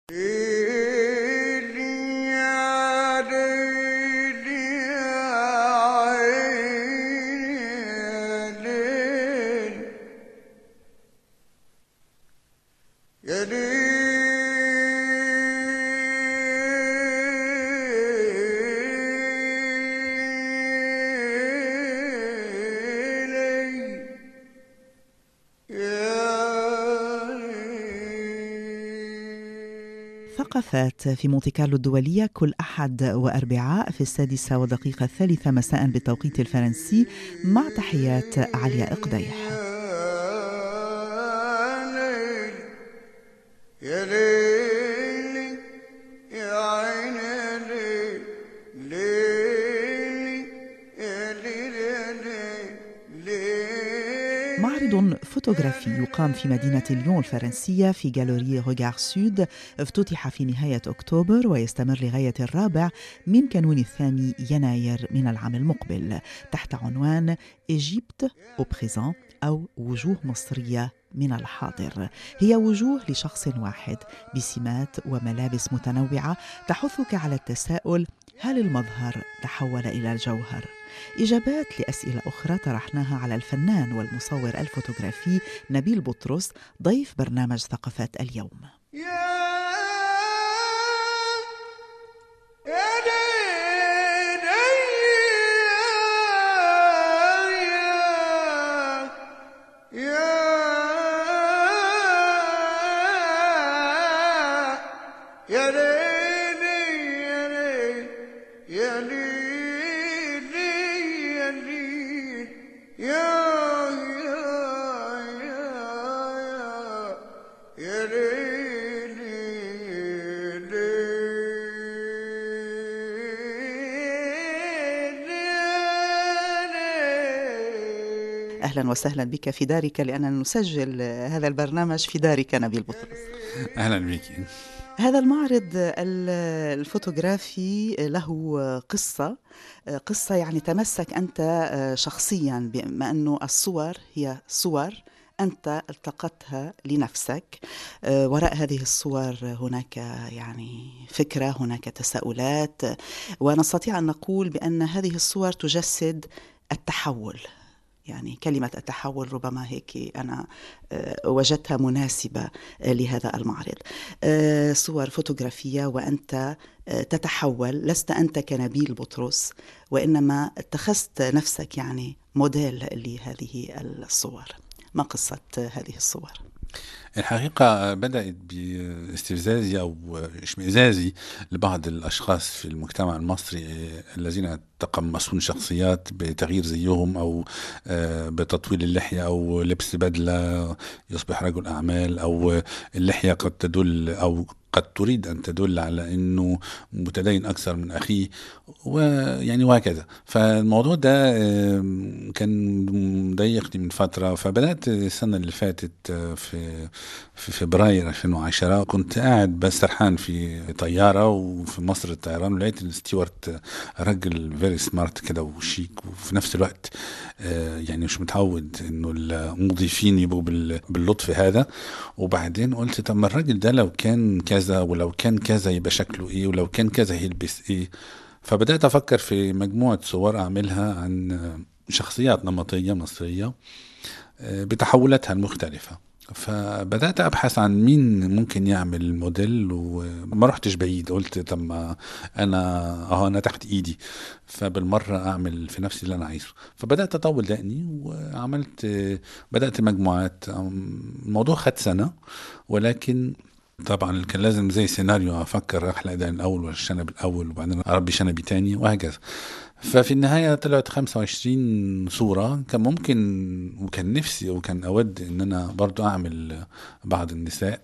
ثقافات في مونتي كارلو الدولية كل أحد وأربعاء في السادسة ودقيقة الثالثة مساء بالتوقيت الفرنسي مع تحيات علياء إقديح يا ليلي يا عيني ليلي يا ليلي معرض فوتوغرافي يقام في مدينة ليون الفرنسية في جالوري روغار سود افتتح في نهاية أكتوبر ويستمر لغاية الرابع من كانون الثاني يناير من العام المقبل تحت عنوان إيجيبت أو بريزون أو وجوه مصرية من الحاضر هي وجوه لشخص واحد بسمات وملابس متنوعة تحثك على التساؤل هل المظهر تحول إلى الجوهر؟ إجابات لأسئلة أخرى طرحناها على الفنان والمصور الفوتوغرافي نبيل بطرس ضيف برنامج ثقافات اليوم أهلا وسهلا بك في دارك لأننا نسجل هذا البرنامج في دارك نبيل بطرس أهلا بك هذا المعرض الفوتوغرافي له قصة قصة يعني تمسك أنت شخصيا بما أنه الصور هي صور أنت التقطتها لنفسك وراء هذه الصور هناك يعني فكرة هناك تساؤلات ونستطيع أن نقول بأن هذه الصور تجسد التحول يعني كلمة التحول ربما هيك أنا وجدتها مناسبة لهذا المعرض صور فوتوغرافية وأنت تتحول لست أنت كنبيل بطرس وإنما اتخذت نفسك يعني موديل لهذه الصور ما قصة هذه الصور؟ الحقيقة بدأت باستفزازي أو اشمئزازي لبعض الأشخاص في المجتمع المصري الذين يتقمصون شخصيات بتغيير زيهم أو بتطويل اللحية أو لبس بدلة يصبح رجل أعمال أو اللحية قد تدل أو قد تريد أن تدل على أنه متدين أكثر من أخيه ويعني وهكذا فالموضوع ده كان مضايقني من فترة فبدأت السنة اللي فاتت في في فبراير 2010 كنت قاعد بس سرحان في طيارة وفي مصر الطيران ولقيت الستيوارت راجل فيري سمارت كده وشيك وفي نفس الوقت يعني مش متعود انه المضيفين يبقوا باللطف هذا وبعدين قلت طب ما الراجل ده لو كان كذا ولو كان كذا يبقى شكله ايه ولو كان كذا هيلبس ايه فبدأت أفكر في مجموعة صور أعملها عن شخصيات نمطية مصرية بتحولاتها المختلفة فبدات ابحث عن مين ممكن يعمل موديل وما رحتش بعيد قلت طب ما انا اهو انا تحت ايدي فبالمره اعمل في نفسي اللي انا عايزه فبدات اطول دقني وعملت بدات مجموعات الموضوع خد سنه ولكن طبعا كان لازم زي سيناريو افكر احلق دقن الاول ولا الشنب الاول وبعدين اربي شنبي تاني وهكذا ففي النهاية طلعت 25 صورة كان ممكن وكان نفسي وكان أود إن أنا برضو أعمل بعض النساء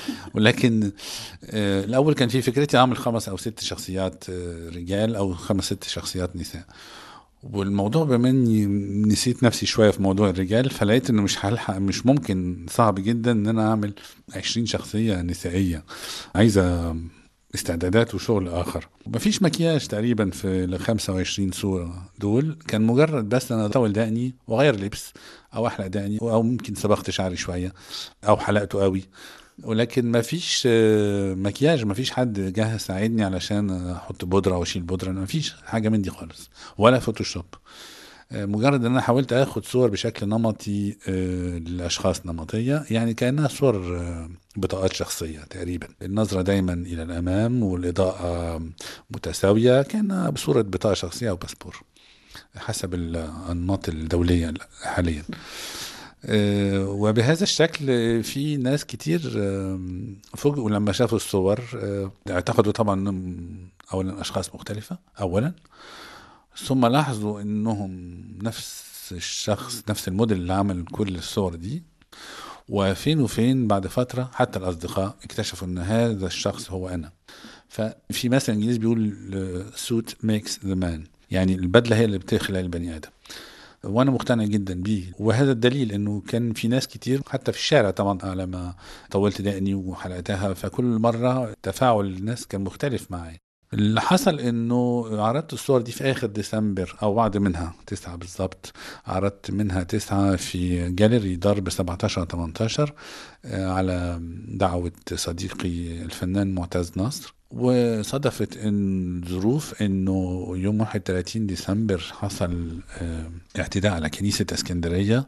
ولكن الأول كان في فكرتي أعمل خمس أو ست شخصيات رجال أو خمس ست شخصيات نساء والموضوع بما اني نسيت نفسي شويه في موضوع الرجال فلقيت انه مش هلحق مش ممكن صعب جدا ان انا اعمل 20 شخصيه نسائيه عايزه استعدادات وشغل اخر مفيش مكياج تقريبا في ال 25 صوره دول كان مجرد بس انا اطول دقني واغير لبس او احلق دقني او ممكن صبغت شعري شويه او حلقته قوي ولكن ما فيش آه، مكياج ما فيش حد جه ساعدني علشان احط بودره او اشيل بودره ما فيش حاجه من دي خالص ولا فوتوشوب آه، مجرد ان انا حاولت اخد صور بشكل نمطي آه، لاشخاص نمطيه يعني كانها صور آه، بطاقات شخصيه تقريبا النظره دايما الى الامام والاضاءه متساويه كانها بصوره بطاقه شخصيه او باسبور حسب الانماط الدوليه حاليا آه، وبهذا الشكل آه، في ناس كتير آه، فوجئوا لما شافوا الصور آه، اعتقدوا طبعا انهم اولا اشخاص مختلفه اولا ثم لاحظوا انهم نفس الشخص نفس الموديل اللي عمل كل الصور دي وفين وفين بعد فترة حتى الأصدقاء اكتشفوا أن هذا الشخص هو أنا ففي مثل إنجليزي بيقول suit makes the man يعني البدلة هي اللي بتخلق البني آدم وانا مقتنع جدا بيه وهذا الدليل انه كان في ناس كتير حتى في الشارع طبعا على ما طولت دقني وحلقتها فكل مره تفاعل الناس كان مختلف معي اللي حصل انه عرضت الصور دي في اخر ديسمبر او بعد منها تسعة بالظبط عرضت منها تسعة في جاليري درب 17 18 آه، على دعوة صديقي الفنان معتز نصر وصدفت ان ظروف انه يوم 31 ديسمبر حصل آه، اعتداء على كنيسة اسكندرية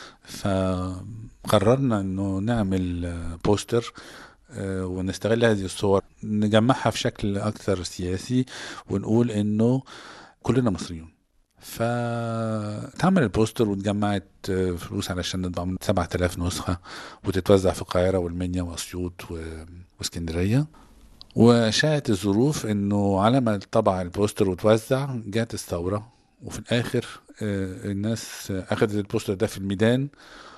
فقررنا انه نعمل آه، بوستر آه، ونستغل هذه الصور نجمعها في شكل اكثر سياسي ونقول انه كلنا مصريون فتعمل البوستر واتجمعت آه، فلوس علشان نطبع من 7000 نسخة وتتوزع في القاهرة والمنيا وأسيوط و- واسكندرية وشاءت الظروف انه على ما طبع البوستر وتوزع جات الثورة وفي الاخر آه، الناس اخذت البوستر ده في الميدان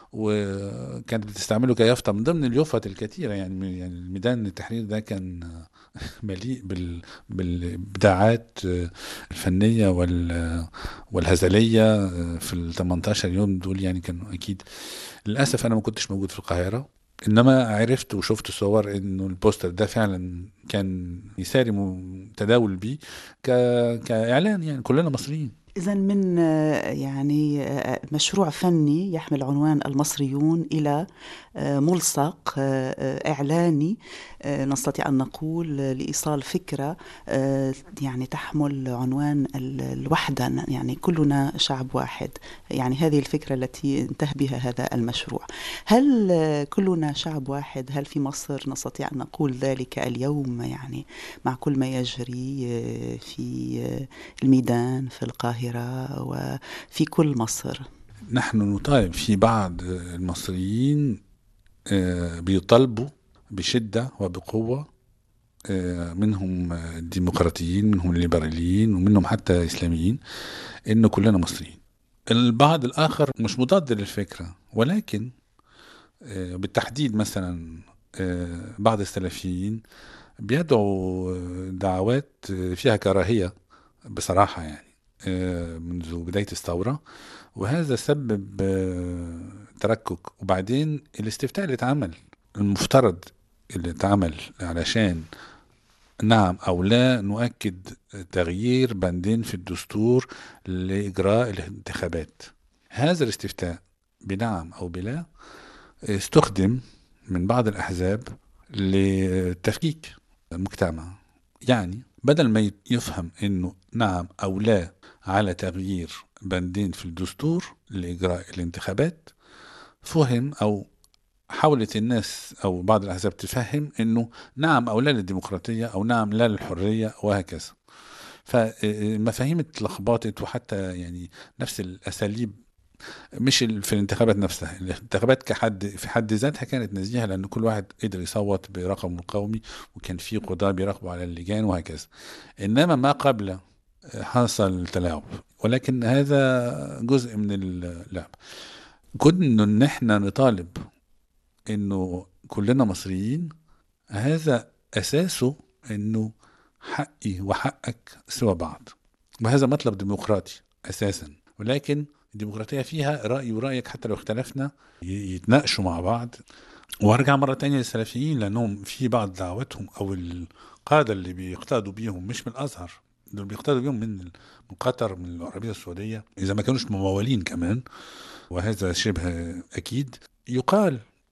وكانت بتستعمله كيافطة من ضمن اليافط الكثيرة يعني يعني الميدان التحرير ده كان مليء بال بالابداعات الفنية وال والهزلية في ال 18 يوم دول يعني كانوا اكيد للاسف انا ما كنتش موجود في القاهرة انما عرفت وشفت صور انه البوستر ده فعلا كان يساري متداول بيه ك... كاعلان يعني كلنا مصريين إذا من آه، يعني آه، مشروع فني يحمل عنوان المصريون إلى آه، ملصق آه، آه، إعلاني آه، نستطيع أن نقول آه، لإيصال فكرة آه، يعني تحمل عنوان ال- الوحدة يعني كلنا شعب واحد يعني هذه الفكرة التي انتهى بها هذا المشروع هل آه، كلنا شعب واحد هل في مصر نستطيع أن نقول ذلك اليوم يعني مع كل ما يجري آه، في آه، الميدان في القاهرة وفي كل مصر نحن نطالب في بعض المصريين آه، بيطالبوا بشدة وبقوة آه، منهم الديمقراطيين منهم الليبراليين ومنهم حتى إسلاميين إن كلنا مصريين البعض الآخر مش مضاد للفكرة ولكن آه، بالتحديد مثلا آه، بعض السلفيين بيدعوا آه، دعوات آه، فيها كراهية بصراحة يعني آه، منذ بداية الثورة وهذا سبب آه، تركك وبعدين الاستفتاء اللي اتعمل المفترض اللي اتعمل علشان نعم أو لا نؤكد تغيير بندين في الدستور لإجراء الانتخابات هذا الاستفتاء بنعم أو بلا استخدم من بعض الأحزاب لتفكيك المجتمع يعني بدل ما يفهم انه نعم او لا على تغيير بندين في الدستور لاجراء الانتخابات فهم او حاولت الناس او بعض الاحزاب تفهم انه نعم او لا للديمقراطيه او نعم لا للحريه وهكذا فمفاهيم اتلخبطت وحتى يعني نفس الاساليب مش ال- في الانتخابات نفسها الانتخابات كحد في حد ذاتها كانت نزيهه لان كل واحد قدر يصوت برقمه القومي وكان في قضاه بيراقبوا على اللجان وهكذا انما ما قبل حصل تلاعب ولكن هذا جزء من اللعب كنا ان احنا نطالب انه كلنا مصريين هذا اساسه انه حقي وحقك سوى بعض وهذا مطلب ديمقراطي اساسا ولكن الديمقراطيه فيها رايي ورايك حتى لو اختلفنا ي- يتناقشوا مع بعض وارجع مره تانية للسلفيين لانهم في بعض دعواتهم او القاده اللي بيقتادوا بيهم مش من الازهر دول بيقتادوا بيهم من من قطر من العربيه السعوديه اذا ما كانوش ممولين كمان وهذا شبه اكيد يقال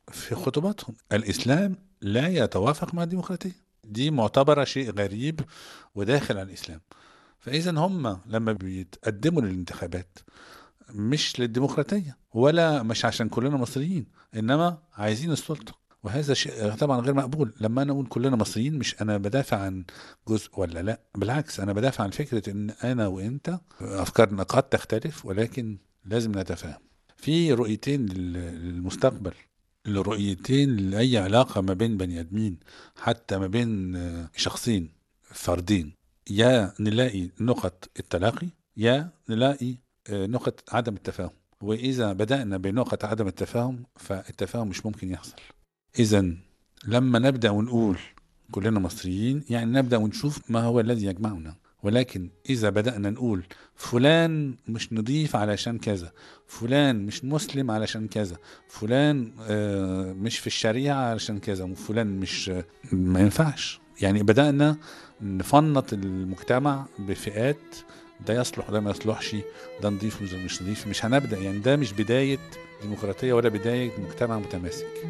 في خطباتهم الإسلام لا يتوافق مع الديمقراطية دي معتبرة شيء غريب وداخل على الإسلام فإذا هم لما بيتقدموا للانتخابات مش للديمقراطية ولا مش عشان كلنا مصريين إنما عايزين السلطة وهذا شيء طبعا غير مقبول لما انا اقول كلنا مصريين مش انا بدافع عن جزء ولا لا بالعكس انا بدافع عن فكره ان انا وانت افكارنا قد تختلف ولكن لازم نتفاهم في رؤيتين للمستقبل الرؤيتين لاي علاقه ما بين بني ادمين حتى ما بين شخصين فردين يا نلاقي نقط التلاقي يا نلاقي نقط عدم التفاهم واذا بدانا بنقط عدم التفاهم فالتفاهم مش ممكن يحصل إذا لما نبدأ ونقول كلنا مصريين يعني نبدأ ونشوف ما هو الذي يجمعنا ولكن إذا بدأنا نقول فلان مش نضيف علشان كذا فلان مش مسلم علشان كذا فلان آه مش في الشريعة علشان كذا وفلان مش ما ينفعش يعني بدأنا نفنط المجتمع بفئات ده يصلح وده ما يصلحش ده نضيف وده مش نضيف مش هنبدأ يعني ده مش بداية ديمقراطية ولا بداية مجتمع متماسك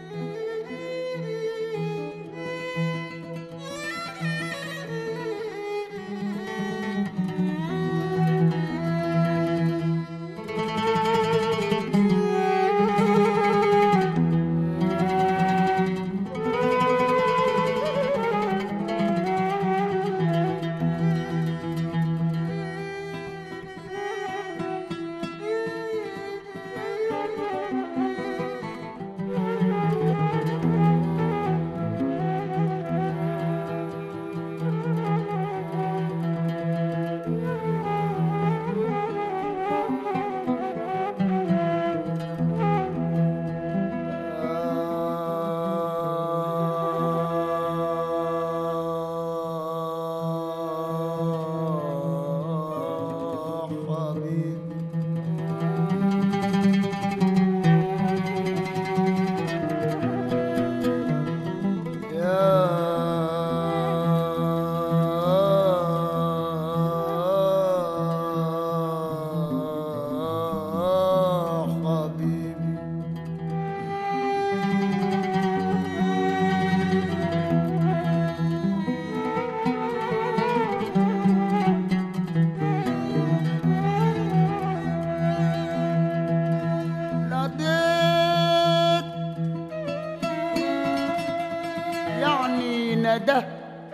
ندى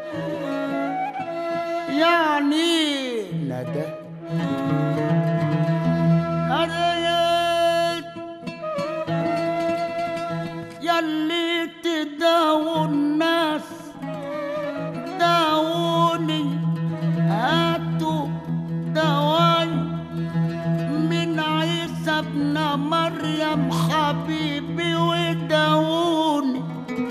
يعني ندى نديت يلي تداووا الناس داوني هاتوا دواي من عيسى ابن مريم حبيبي وداوني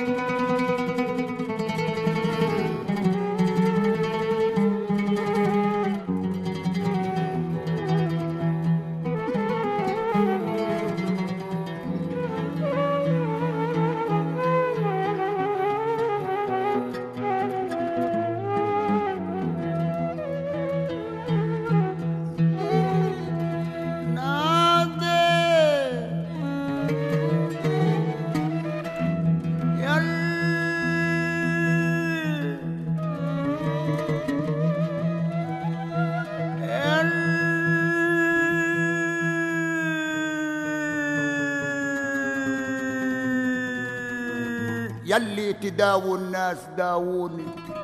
يلي تداووا الناس داووني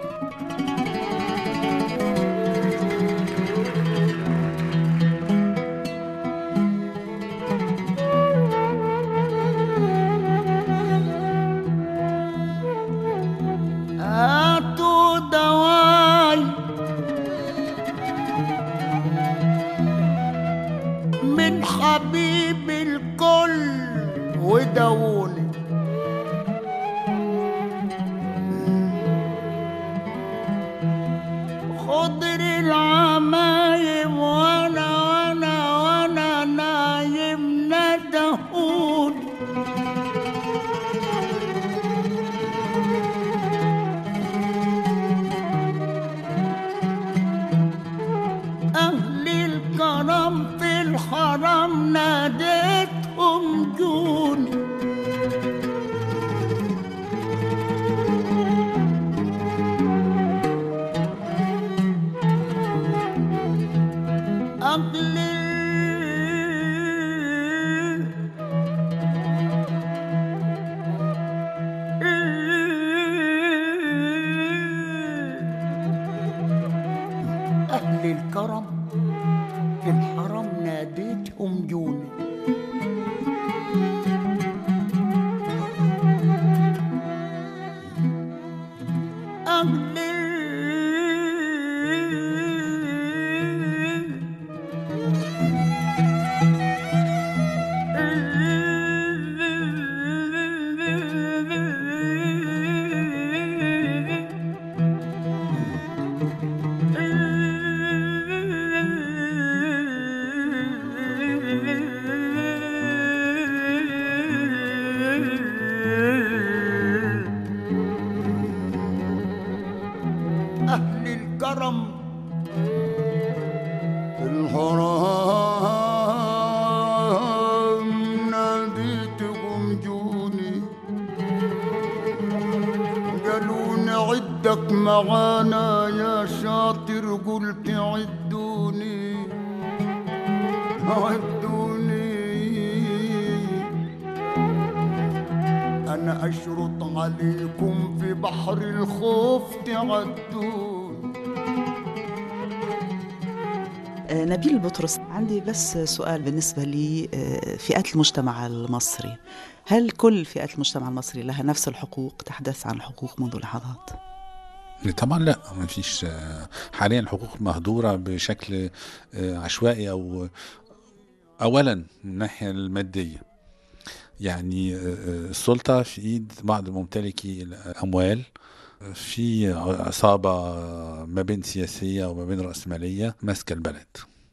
هاتوا دواي من حبيب الكل وداووني خد أهل الكرم في الحرم ناديتهم جوني أهل أهل الكرم الحرام ناديتهم جوني قالوا نعدك معانا يا شاطر قلت عدوني عدوني أنا أشرط عليكم في بحر الخوف تعدون آه، نبيل بطرس عندي بس سؤال بالنسبة لي آه، فئات المجتمع المصري هل كل فئات المجتمع المصري لها نفس الحقوق تحدث عن الحقوق منذ لحظات طبعا لا ما فيش آه، حاليا الحقوق مهدورة بشكل آه، عشوائي أو أولا من الناحية المادية يعني آه، آه، السلطة في إيد بعض ممتلكي الأموال في عصابة ما بين سياسية وما بين رأسمالية ماسكة البلد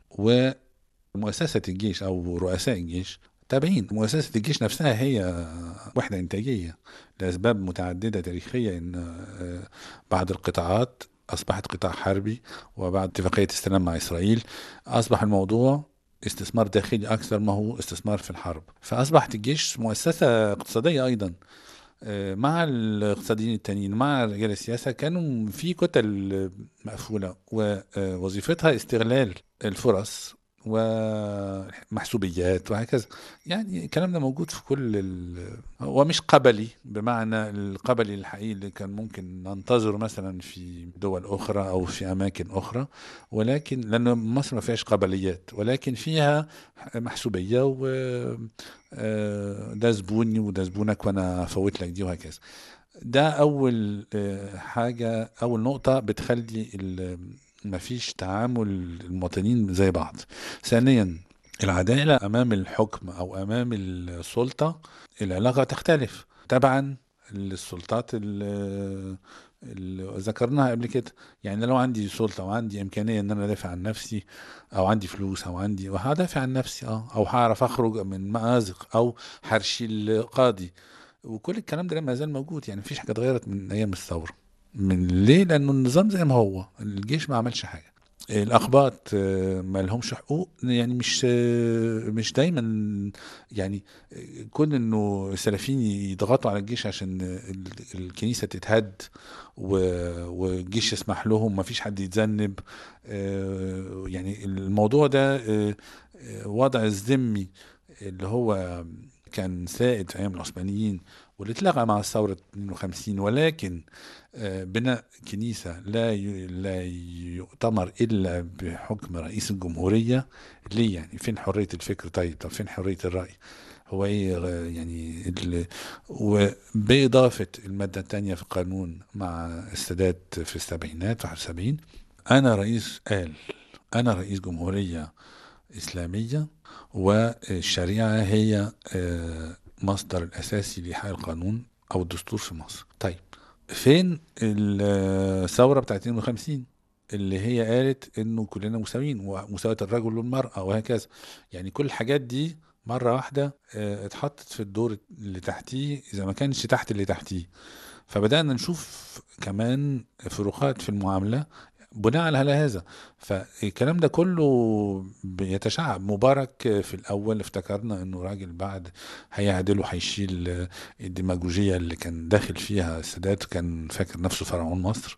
ومؤسسة الجيش أو رؤساء الجيش تابعين مؤسسة الجيش نفسها هي وحدة إنتاجية لأسباب متعددة تاريخية إن آه، بعض القطاعات أصبحت قطاع حربي وبعد اتفاقية السلام مع إسرائيل أصبح الموضوع استثمار داخلي أكثر ما هو استثمار في الحرب فأصبحت الجيش مؤسسة اقتصادية أيضا آه، مع الاقتصاديين التانيين مع رجال السياسة كانوا في كتل مقفولة ووظيفتها استغلال الفرص ومحسوبيات وهكذا يعني الكلام ده موجود في كل ال... هو مش قبلي بمعنى القبلي الحقيقي اللي كان ممكن ننتظره مثلا في دول أخرى أو في أماكن أخرى ولكن لأن مصر ما فيهاش قبليات ولكن فيها محسوبية و آه، ده زبوني وده زبونك وأنا أفوت لك دي وهكذا ده أول آه، حاجة أول نقطة بتخلي ال- مفيش تعامل المواطنين زي بعض ثانيا العدالة أمام الحكم أو أمام السلطة العلاقة تختلف طبعا السلطات اللي اللي ذكرناها قبل كده يعني لو عندي سلطة وعندي إمكانية إن أنا أدافع عن نفسي أو عندي فلوس أو عندي وهدافع عن نفسي أه أو هعرف أخرج من مأزق أو هرشي القاضي وكل الكلام ده ما زال موجود يعني مفيش حاجة اتغيرت من أيام الثورة من ليه لانه النظام زي ما هو الجيش ما عملش حاجه الاقباط آه، ما لهمش حقوق يعني مش آه، مش دايما يعني آه، كون انه السلفيين يضغطوا على الجيش عشان ال- الكنيسه تتهد و- والجيش يسمح لهم ما فيش حد يتذنب آه، يعني الموضوع ده آه، آه، وضع الذمي اللي هو كان سائد في ايام العثمانيين واللي اتلغى مع الثوره 52 ولكن آه، بناء كنيسة لا ي- لا يؤتمر إلا بحكم رئيس الجمهورية ليه يعني فين حرية الفكر طيب طب فين حرية الرأي هو ايه غ- يعني ال... وبإضافة المادة الثانية في القانون مع السادات في السبعينات 71 أنا رئيس قال أنا رئيس جمهورية إسلامية والشريعة هي آه، مصدر الأساسي لإيحاء القانون أو الدستور في مصر طيب فين الثورة بتاعت 52 اللي هي قالت انه كلنا مساويين ومساواة الرجل والمرأة وهكذا يعني كل الحاجات دي مرة واحدة آه، اتحطت في الدور اللي تحتيه إذا ما كانش تحت اللي تحتيه فبدأنا نشوف كمان فروقات في المعاملة بناء على هذا فالكلام ده كله بيتشعب مبارك في الأول افتكرنا أنه راجل بعد هيعدل وهيشيل الديماغوجية اللي كان داخل فيها السادات كان فاكر نفسه فرعون مصر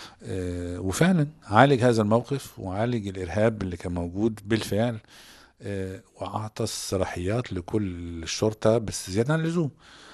آه، وفعلا عالج هذا الموقف وعالج الإرهاب اللي كان موجود بالفعل آه، وأعطى الصلاحيات لكل الشرطة بس زيادة عن اللزوم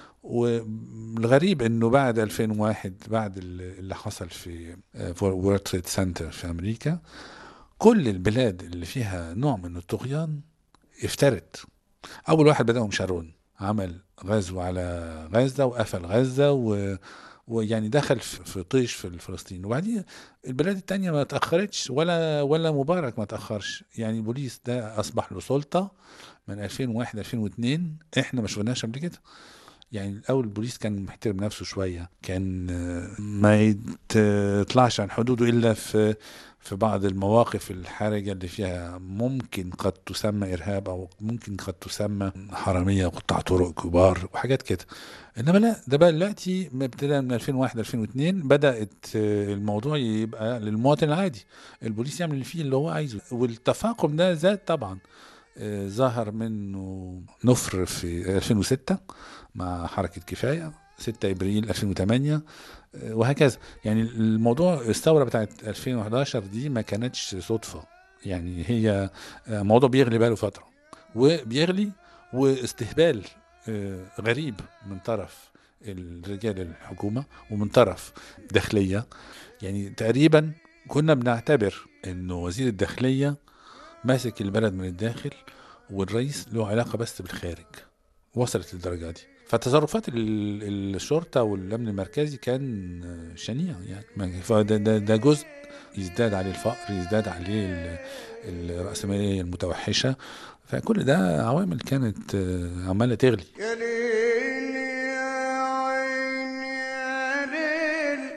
والغريب انه بعد 2001 بعد اللي حصل في وورد تريد سنتر في امريكا كل البلاد اللي فيها نوع من الطغيان افترت اول واحد بدأهم شارون عمل غزو على غزة وقفل غزة و ويعني دخل في في طيش في فلسطين وبعدين البلاد التانية ما تأخرتش ولا ولا مبارك ما تأخرش يعني البوليس ده أصبح له سلطة من 2001 2002 احنا ما شفناش قبل كده يعني الاول البوليس كان محترم نفسه شويه كان آه، ما يطلعش عن حدوده الا في في بعض المواقف الحرجه اللي فيها ممكن قد تسمى ارهاب او ممكن قد تسمى حراميه وقطاع طرق كبار وحاجات كده انما لا ده بقى دلوقتي ابتداء من 2001 2002 بدات آه، الموضوع يبقى للمواطن العادي البوليس يعمل اللي فيه اللي هو عايزه والتفاقم ده زاد طبعا آه، ظهر منه نفر في 2006 مع حركة كفاية 6 ابريل 2008 آه، وهكذا يعني الموضوع الثوره بتاعت 2011 دي ما كانتش صدفه يعني هي آه، موضوع بيغلي بقاله فتره وبيغلي واستهبال آه، غريب من طرف الرجال الحكومه ومن طرف داخليه يعني تقريبا كنا بنعتبر انه وزير الداخليه ماسك البلد من الداخل والرئيس له علاقه بس بالخارج وصلت للدرجه دي فتصرفات ال- الشرطه والامن المركزي كان شنيع يعني ما- فده ده, ده جزء يزداد عليه الفقر يزداد عليه ال- الرأسمالية المتوحشة فكل ده عوامل كانت آه، عمالة تغلي يا ليل يا عين يا ليل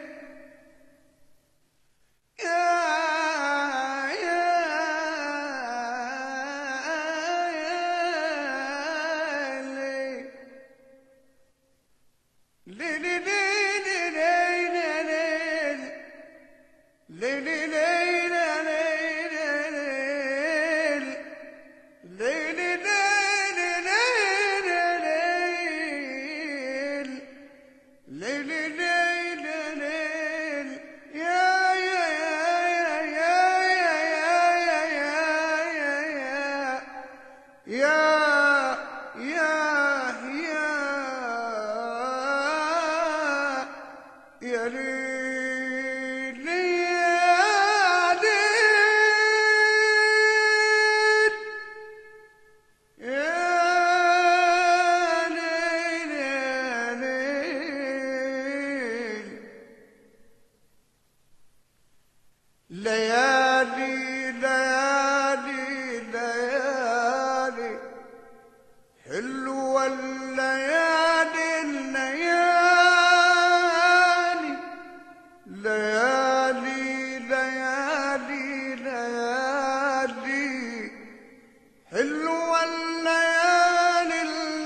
يا يا ليل ليل ليل ليل ليل ليل ليل ليل ليل ليل ليل ليل ليل ليل ليل يا يا يا يا يا يا يا يا يا يا يا ليل يا ليل يا ليل يا ليل ليالي ليالي ليالي حلوة الليالي الليالي ليالي ليالي ليالي حلوة الليالي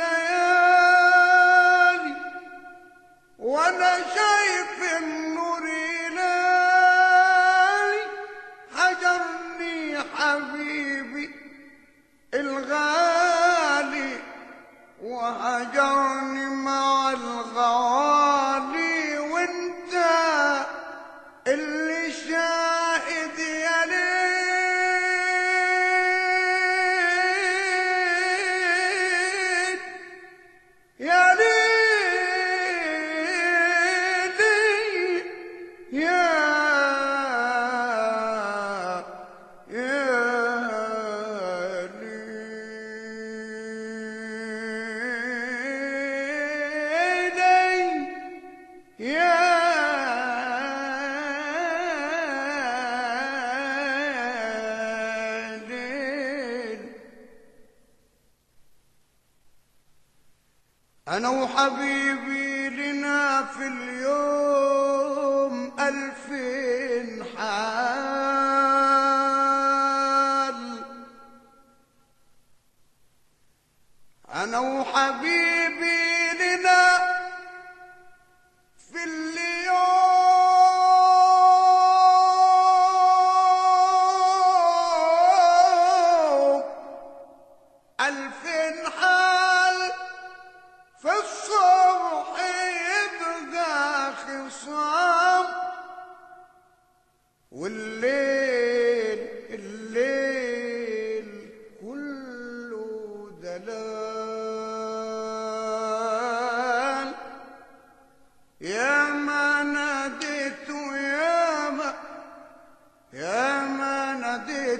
الليالي وانا شايف النور يلالي حجرني حبيبي الغالي وهجرني مع الغوالي وانت اللي شاهد يا ليل يا ليل يا يا ليل يا ليل أنا وحبيبي لنا في اليوم ألفين حال أنا وحبيبي لنا في اليوم ألفين حال في الصبح يبقى خصام والليل الليل كله دلال يا ما ناديت يا ما يا ما ناديت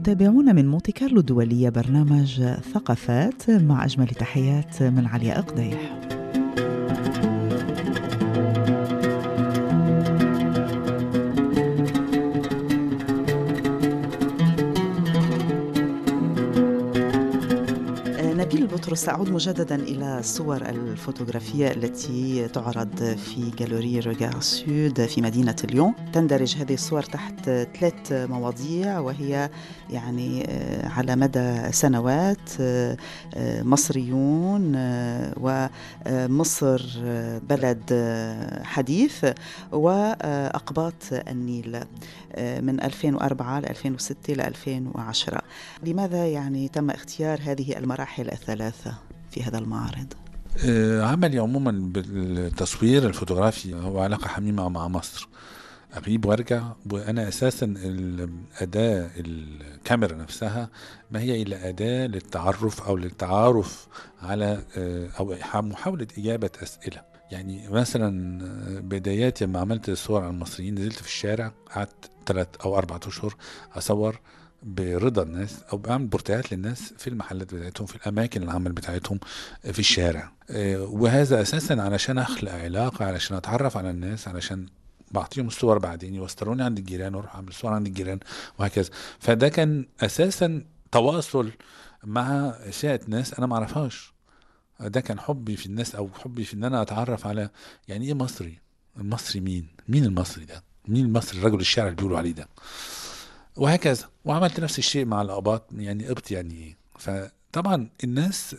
تتابعون من مونتي كارلو الدولية برنامج ثقافات مع أجمل تحيات من علياء قديح نبيل بطرس أعود مجددا إلى الصور الفوتوغرافية التي تعرض في جالوري روغار سود في مدينة ليون تندرج هذه الصور تحت ثلاث مواضيع وهي يعني آه، على مدى سنوات آه، آه، مصريون ومصر بلد حديث وأقباط النيل من 2004 ل 2006 ل 2010 لماذا يعني تم اختيار هذه المراحل الثلاثة في هذا المعرض؟ عملي عموما بالتصوير الفوتوغرافي هو علاقة حميمة مع مصر اغيب وارجع وانا اساسا الاداه الكاميرا نفسها ما هي الا اداه للتعرف او للتعارف على او محاوله اجابه اسئله يعني مثلا بدايات لما عملت الصور عن المصريين نزلت في الشارع قعدت ثلاث او اربع اشهر اصور برضا الناس او بعمل بورتريهات للناس في المحلات بتاعتهم في الاماكن العمل بتاعتهم في الشارع وهذا اساسا علشان اخلق علاقه علشان اتعرف على الناس علشان بعطيهم الصور بعدين يوصلوني عند الجيران واروح اعمل صور عند الجيران وهكذا فده كان اساسا تواصل مع فئه ناس انا ما اعرفهاش ده كان حبي في الناس او حبي في ان انا اتعرف على يعني ايه مصري المصري مين مين المصري ده مين المصري الرجل الشارع اللي بيقولوا عليه ده وهكذا وعملت نفس الشيء مع الاباط يعني قبط يعني ايه فطبعا الناس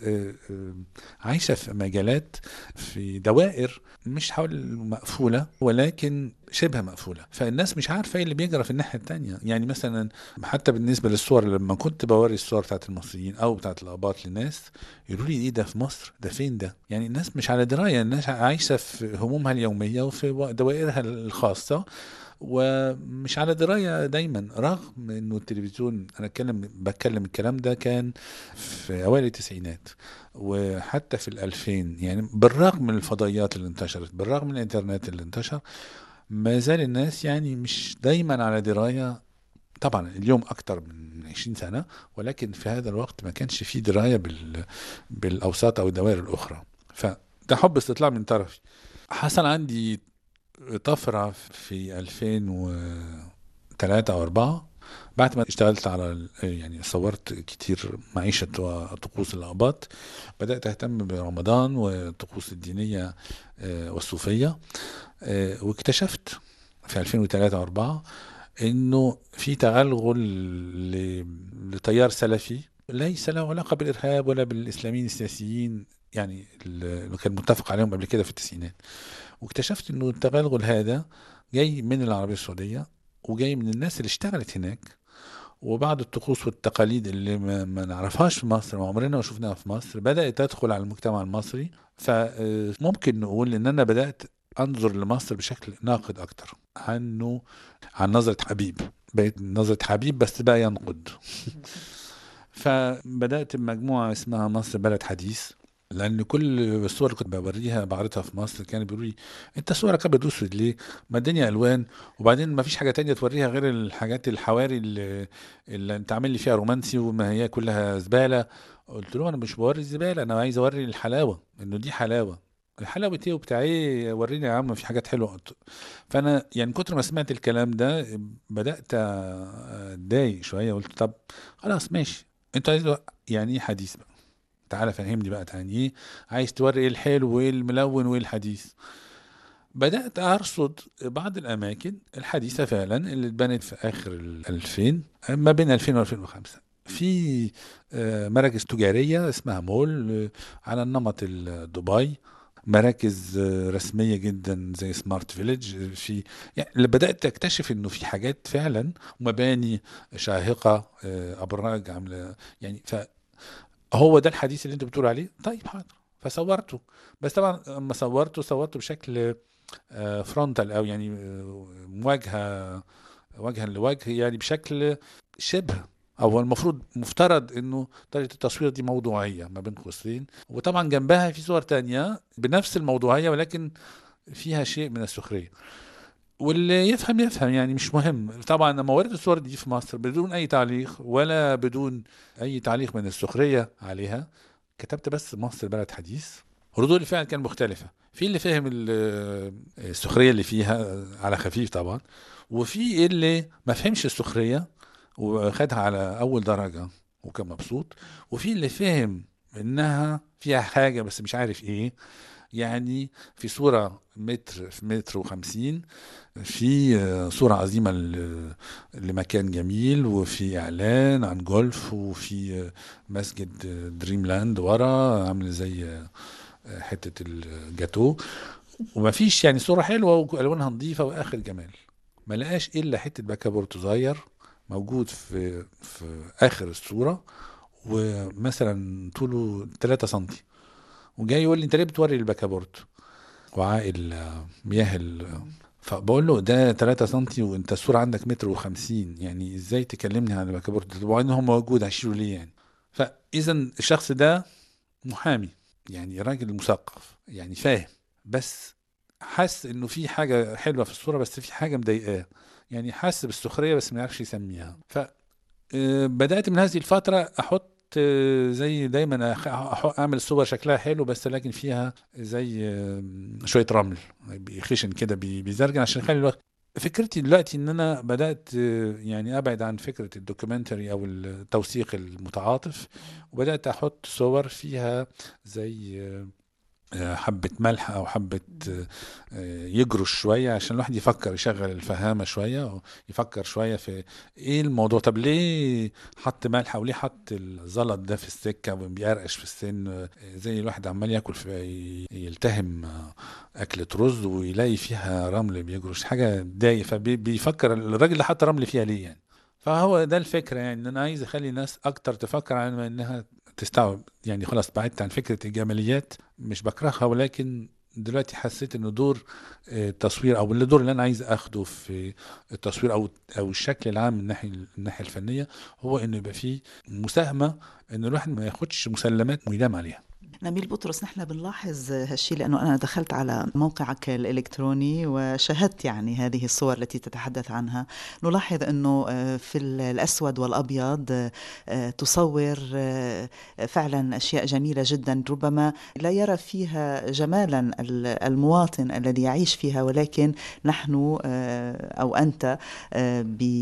عايشه في مجالات في دوائر مش حول مقفوله ولكن شبه مقفوله فالناس مش عارفه ايه اللي بيجرى في الناحيه الثانيه يعني مثلا حتى بالنسبه للصور لما كنت بوري الصور بتاعت المصريين او بتاعت الاباط للناس يقولوا لي ايه ده في مصر ده فين ده يعني الناس مش على درايه الناس عايشه في همومها اليوميه وفي دوائرها الخاصه ومش على درايه دايما رغم انه التلفزيون انا اتكلم بتكلم الكلام ده كان في اوائل التسعينات وحتى في الألفين يعني بالرغم من الفضائيات اللي انتشرت بالرغم من الانترنت اللي انتشر ما زال الناس يعني مش دايما على درايه طبعا اليوم اكتر من 20 سنه ولكن في هذا الوقت ما كانش في درايه بال بالاوساط او الدوائر الاخرى فده حب استطلاع من طرفي حصل عندي طفرة في 2003 أو 4 بعد ما اشتغلت على يعني صورت كتير معيشة وطقوس الأقباط بدأت أهتم برمضان والطقوس الدينية والصوفية واكتشفت في 2003 و4 انه في تغلغل لتيار سلفي ليس له علاقة بالإرهاب ولا بالإسلاميين السياسيين يعني اللي كان متفق عليهم قبل كده في التسعينات واكتشفت انه التغلغل هذا جاي من العربيه السعوديه وجاي من الناس اللي اشتغلت هناك وبعض الطقوس والتقاليد اللي ما, ما نعرفهاش في مصر ما عمرنا ما شفناها في مصر بدات تدخل على المجتمع المصري فممكن نقول ان انا بدات انظر لمصر بشكل ناقد اكتر عنه عن نظره حبيب بقيت نظره حبيب بس بقى ينقد فبدات بمجموعه اسمها مصر بلد حديث لان كل الصور اللي كنت بوريها بعرضها في مصر كانوا بيقولوا لي انت صورك ابيض واسود ليه؟ ما الدنيا الوان وبعدين ما فيش حاجه تانية توريها غير الحاجات الحواري اللي, اللي انت عامل لي فيها رومانسي وما هي كلها زباله قلت له انا مش بوري الزباله انا عايز اوري الحلاوه انه دي حلاوه الحلاوه ايه وبتاع ايه وريني يا عم في حاجات حلوه فانا يعني كتر ما سمعت الكلام ده بدات اتضايق شويه قلت طب خلاص ماشي انت عايز يعني ايه حديث بقى تعالى فهمني بقى يعني ايه عايز توري ايه الحلو وايه الملون وايه الحديث بدأت أرصد بعض الأماكن الحديثة فعلا اللي اتبنت في آخر الألفين ما بين 2000 و 2005 في مراكز تجارية اسمها مول على النمط دبي مراكز رسمية جدا زي سمارت فيليج في يعني بدأت أكتشف إنه في حاجات فعلا مباني شاهقة أبراج عاملة يعني ف هو ده الحديث اللي انت بتقول عليه طيب حاضر فصورته بس طبعا لما صورته صورته بشكل فرونتال او يعني مواجهه وجها لوجه يعني بشكل شبه او المفروض مفترض انه طريقه التصوير دي موضوعيه ما بين قوسين وطبعا جنبها في صور تانية بنفس الموضوعيه ولكن فيها شيء من السخريه واللي يفهم يفهم يعني مش مهم طبعا لما وردت الصور دي في مصر بدون اي تعليق ولا بدون اي تعليق من السخريه عليها كتبت بس مصر بلد حديث ردود الفعل كانت مختلفه في اللي فهم ال- السخريه اللي فيها على خفيف طبعا وفي اللي ما فهمش السخريه وخدها على اول درجه وكان مبسوط وفي اللي فهم انها فيها حاجه بس مش عارف ايه يعني في صورة متر في متر وخمسين في آه، صورة عظيمة ل- لمكان جميل وفي إعلان عن جولف وفي آه، مسجد آه، دريم لاند ورا عامل زي آه، آه، حتة الجاتو وما فيش يعني صورة حلوة وألوانها نظيفة وآخر جمال ما لقاش إلا حتة بكابورت صغير موجود في في آخر الصورة ومثلا طوله 3 سنتي وجاي يقول لي انت ليه بتوري البكابورت وعائل آه، مياه ال فبقول له ده 3 سم وانت الصوره عندك متر و50 يعني ازاي تكلمني عن البكابورت ده وبعدين هو موجود هشيله ليه يعني فاذا الشخص ده محامي يعني راجل مثقف يعني فاهم بس حس انه في حاجه حلوه في الصوره بس في حاجه مضايقاه يعني حس بالسخريه بس ما يعرفش يسميها ف آه، بدات من هذه الفتره احط آه، زي دايما أخ- أح- اعمل صور شكلها حلو بس لكن فيها زي آه، شويه رمل خشن كده بي- بيزرجن عشان يخلي الوقت فكرتي دلوقتي ان انا بدات آه، يعني ابعد عن فكره الدوكيومنتري او التوثيق المتعاطف وبدات احط صور فيها زي آه، آه، حبة ملح أو حبة آه، آه، يجرش شوية عشان الواحد يفكر يشغل الفهامة شوية يفكر شوية في إيه الموضوع طب ليه حط ملح أو ليه حط الزلط ده في السكة وبيقرقش في السن آه، زي الواحد عمال ياكل في يلتهم آه، أكلة رز ويلاقي فيها رمل بيجرش حاجة تضايق فبيفكر الراجل اللي حط رمل فيها ليه يعني فهو ده الفكرة يعني إن أنا عايز أخلي الناس أكتر تفكر عن ما إنها تستوعب يعني خلاص بعدت عن فكرة الجماليات مش بكرهها ولكن دلوقتي حسيت انه دور آه، التصوير او الدور اللي انا عايز اخده في التصوير او او الشكل العام من الناحيه من الناحيه الفنيه هو انه يبقى فيه مساهمه ان الواحد ما ياخدش مسلمات وينام عليها نبيل بطرس نحن بنلاحظ هالشيء لأنه أنا دخلت على موقعك الإلكتروني وشاهدت يعني هذه الصور التي تتحدث عنها نلاحظ أنه آه، في الأسود والأبيض آه، تصور آه، فعلا أشياء جميلة جدا ربما لا يرى فيها جمالا ال- المواطن الذي يعيش فيها ولكن نحن آه، أو أنت آه،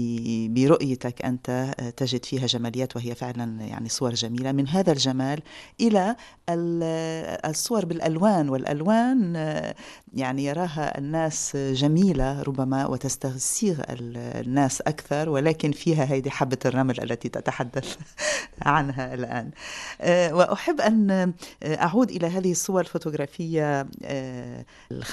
ب- برؤيتك أنت آه، تجد فيها جماليات وهي فعلا يعني صور جميلة من هذا الجمال إلى ال- الصور بالالوان والالوان آه، يعني يراها الناس جميله ربما وتستسيغ ال- الناس اكثر ولكن فيها هذه حبه الرمل التي تتحدث عنها الان آه، واحب ان آه، اعود الى هذه الصور الفوتوغرافيه آه، ال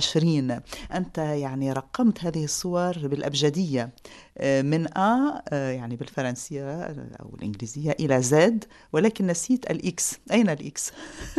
25 انت يعني رقمت هذه الصور بالابجديه آه، من A آه، يعني بالفرنسيه او الانجليزيه الى زد ولكن نسيت الاكس اين الاكس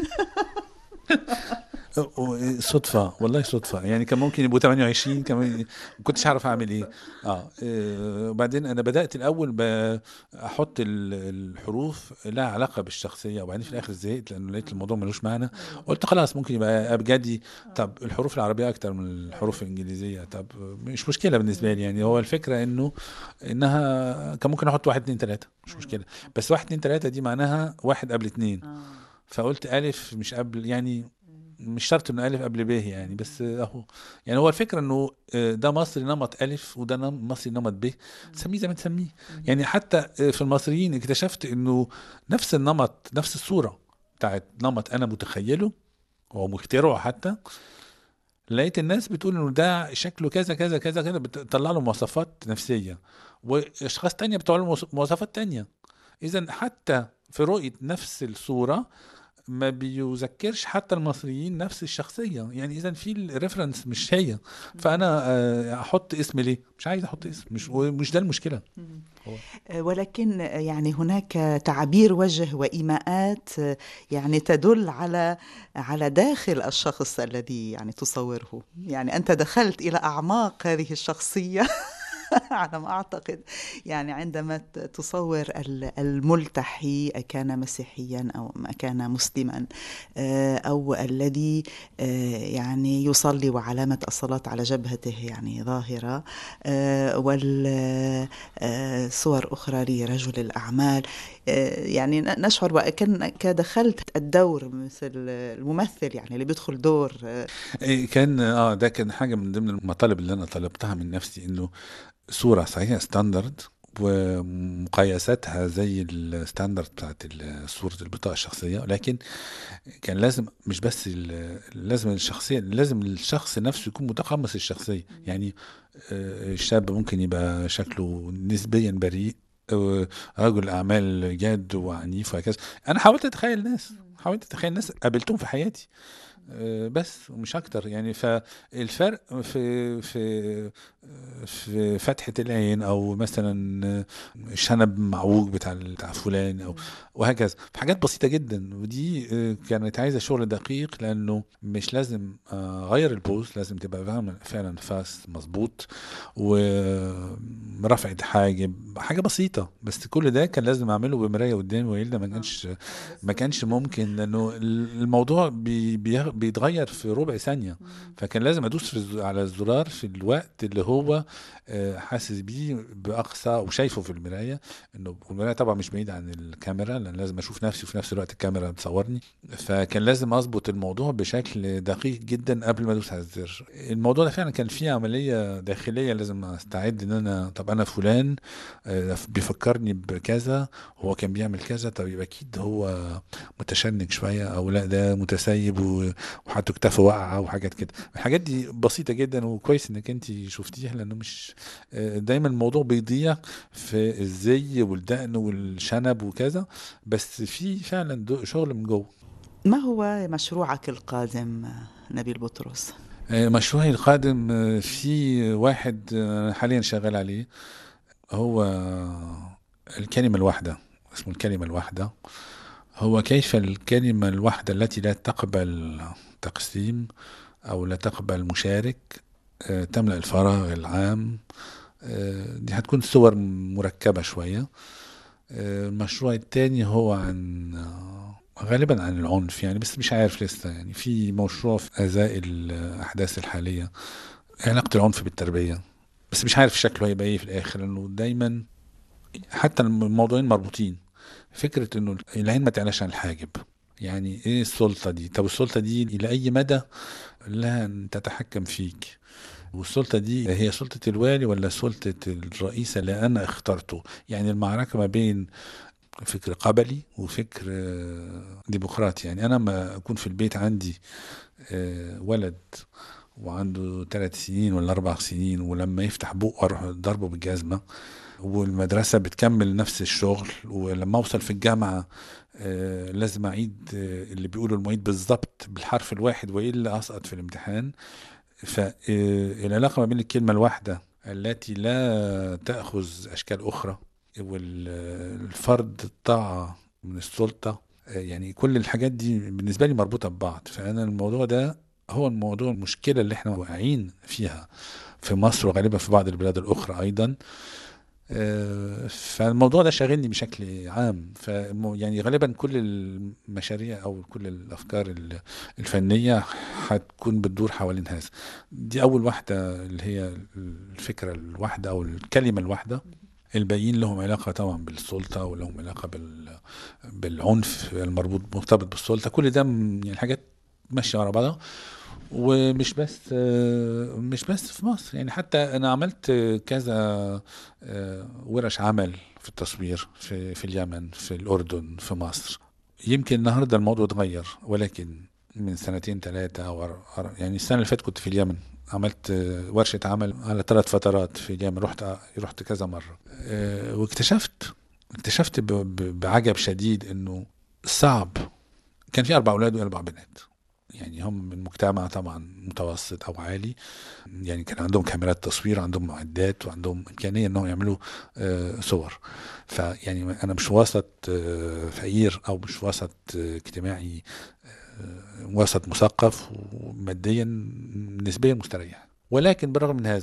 صدفة والله صدفة يعني كان ممكن يبقوا 28 كمان ما كنتش عارف اعمل ايه اه آه، وبعدين انا بدأت الاول بحط ال- الحروف لها علاقة بالشخصية وبعدين في الاخر زهقت لانه لقيت الموضوع ملوش معنى قلت خلاص ممكن يبقى ابجدي طب الحروف العربية اكتر من الحروف الانجليزية طب مش مشكلة بالنسبة لي يعني هو الفكرة انه انها كان ممكن احط واحد اتنين تلاتة مش مشكلة بس واحد اتنين تلاتة دي معناها واحد قبل اتنين فقلت ألف مش قبل يعني مش شرط انه ألف قبل ب يعني بس أهو يعني هو الفكرة انه آه، ده مصري نمط ألف وده نم- مصري نمط ب تسميه زي ما تسميه يعني حتى آه، في المصريين اكتشفت انه نفس النمط نفس الصورة بتاعت نمط أنا متخيله هو مخترعه حتى لقيت الناس بتقول انه ده شكله كذا كذا كذا كذا بتطلع له مواصفات نفسية واشخاص تانية بتطلع له مواص- مواصفات تانية اذا حتى في رؤية نفس الصورة ما بيذكرش حتى المصريين نفس الشخصية يعني إذا في الريفرنس مش هي فأنا آه، أحط اسم ليه مش عايز أحط اسم مش مش ده المشكلة آه، ولكن آه، يعني هناك تعابير وجه وايماءات آه، يعني تدل على على داخل الشخص الذي يعني تصوره يعني انت دخلت الى اعماق هذه الشخصيه على ما أعتقد يعني عندما ت- تصور ال- الملتحي كان مسيحيا أو ما كان مسلما آه، أو الذي آه، يعني يصلي وعلامة الصلاة على جبهته يعني ظاهرة والصور أخرى لرجل الأعمال آه، يعني ن- نشعر وكأنك دخلت الدور مثل الممثل يعني اللي بيدخل دور آه، إيه كان اه ده كان حاجه من ضمن المطالب اللي انا طلبتها من نفسي انه صوره صحيحه ستاندرد ومقايساتها زي الستاندرد بتاعت ال- صورة البطاقة الشخصية لكن كان لازم مش بس ال- لازم الشخصية لازم الشخص نفسه يكون متقمص الشخصية يعني آه، الشاب ممكن يبقى شكله نسبيا بريء آه، رجل أعمال جاد وعنيف وهكذا أنا حاولت أتخيل ناس حاولت أتخيل ناس قابلتهم في حياتي آه، بس ومش اكتر يعني فالفرق في في في فتحة العين او مثلا شنب معوج بتاع بتاع فلان او وهكذا في حاجات بسيطة جدا ودي آه، كانت عايزة شغل دقيق لانه مش لازم آه، اغير البوز لازم تبقى فعلا فعلا فاس مظبوط ورفعة حاجب حاجة بسيطة بس كل ده كان لازم اعمله بمراية قدامي والا ما كانش ما كانش ممكن لانه الموضوع بي بي بيتغير في ربع ثانيه فكان لازم ادوس في الز- على الزرار في الوقت اللي هو آه، حاسس بيه باقصى وشايفه في المرايه انه والمرايه طبعا مش بعيد عن الكاميرا لان لازم اشوف نفسي وفي نفس الوقت الكاميرا تصورني فكان لازم اظبط الموضوع بشكل دقيق جدا قبل ما ادوس على الزر الموضوع ده فعلا كان فيه عمليه داخليه لازم استعد ان انا طب انا فلان آه، بيفكرني بكذا هو كان بيعمل كذا طب يبقى اكيد هو متشنج شويه او لا ده متسيب و- وحاطه كتافه واقعه وحاجات كده الحاجات دي بسيطه جدا وكويس انك انت شفتيها لانه مش آه، دايما الموضوع بيضيع في الزي والدقن والشنب وكذا بس في فعلا دو- شغل من جوه ما هو مشروعك القادم نبيل بطرس؟ آه، مشروعي القادم آه، في واحد آه، حاليا شغال عليه هو الكلمة الواحدة اسمه الكلمة الواحدة هو كيف الكلمة الواحدة التي لا تقبل تقسيم أو لا تقبل مشارك آه، تملأ الفراغ العام آه، دي هتكون صور مركبة شوية آه، المشروع التاني هو عن آه، غالبا عن العنف يعني بس مش عارف لسه يعني في مشروع في أزاء الأحداث الحالية علاقة العنف بالتربية بس مش عارف شكله هيبقى ايه في الآخر لأنه دايما حتى الموضوعين مربوطين فكرة انه العين ما تعلاش عن الحاجب يعني ايه السلطة دي طب السلطة دي الى اي مدى لها ان تتحكم فيك والسلطة دي هي سلطة الوالي ولا سلطة الرئيس اللي انا اخترته يعني المعركة ما بين فكر قبلي وفكر آه، ديمقراطي يعني انا ما اكون في البيت عندي آه، ولد وعنده ثلاث سنين ولا اربع سنين ولما يفتح بقه اروح ضربه بالجزمه والمدرسه بتكمل نفس الشغل ولما اوصل في الجامعه آه، لازم اعيد آه، اللي بيقوله المعيد بالظبط بالحرف الواحد والا اسقط في الامتحان فالعلاقه ما بين الكلمه الواحده التي لا تاخذ اشكال اخرى والفرض الطاعه من السلطه آه، يعني كل الحاجات دي بالنسبه لي مربوطه ببعض فانا الموضوع ده هو الموضوع المشكله اللي احنا واقعين فيها في مصر وغالبا في بعض البلاد الاخرى ايضا آه، فالموضوع ده شاغلني بشكل عام ف يعني غالبا كل المشاريع او كل الافكار ال- الفنيه هتكون بتدور حوالين هذا دي اول واحده اللي هي الفكره الواحده او الكلمه الواحده الباقيين لهم علاقه طبعا بالسلطه ولهم علاقه بال بالعنف المربوط مرتبط بالسلطه كل ده م- يعني حاجات ماشيه ورا بعضها ومش بس آه، مش بس في مصر يعني حتى انا عملت كذا آه، ورش عمل في التصوير في في اليمن في الاردن في مصر يمكن النهارده الموضوع اتغير ولكن من سنتين ثلاثه او أر- أر- يعني السنه اللي فاتت كنت في اليمن عملت آه، ورشه عمل على ثلاث فترات في اليمن رحت رحت كذا مره آه، واكتشفت اكتشفت ب- ب- بعجب شديد انه صعب كان في اربع اولاد واربع بنات يعني هم من مجتمع طبعا متوسط او عالي يعني كان عندهم كاميرات تصوير عندهم معدات وعندهم امكانيه انهم يعملوا آه، صور فيعني انا مش وسط آه، فقير او مش وسط آه، اجتماعي آه، وسط مثقف وماديا نسبيا مستريح ولكن بالرغم من هذا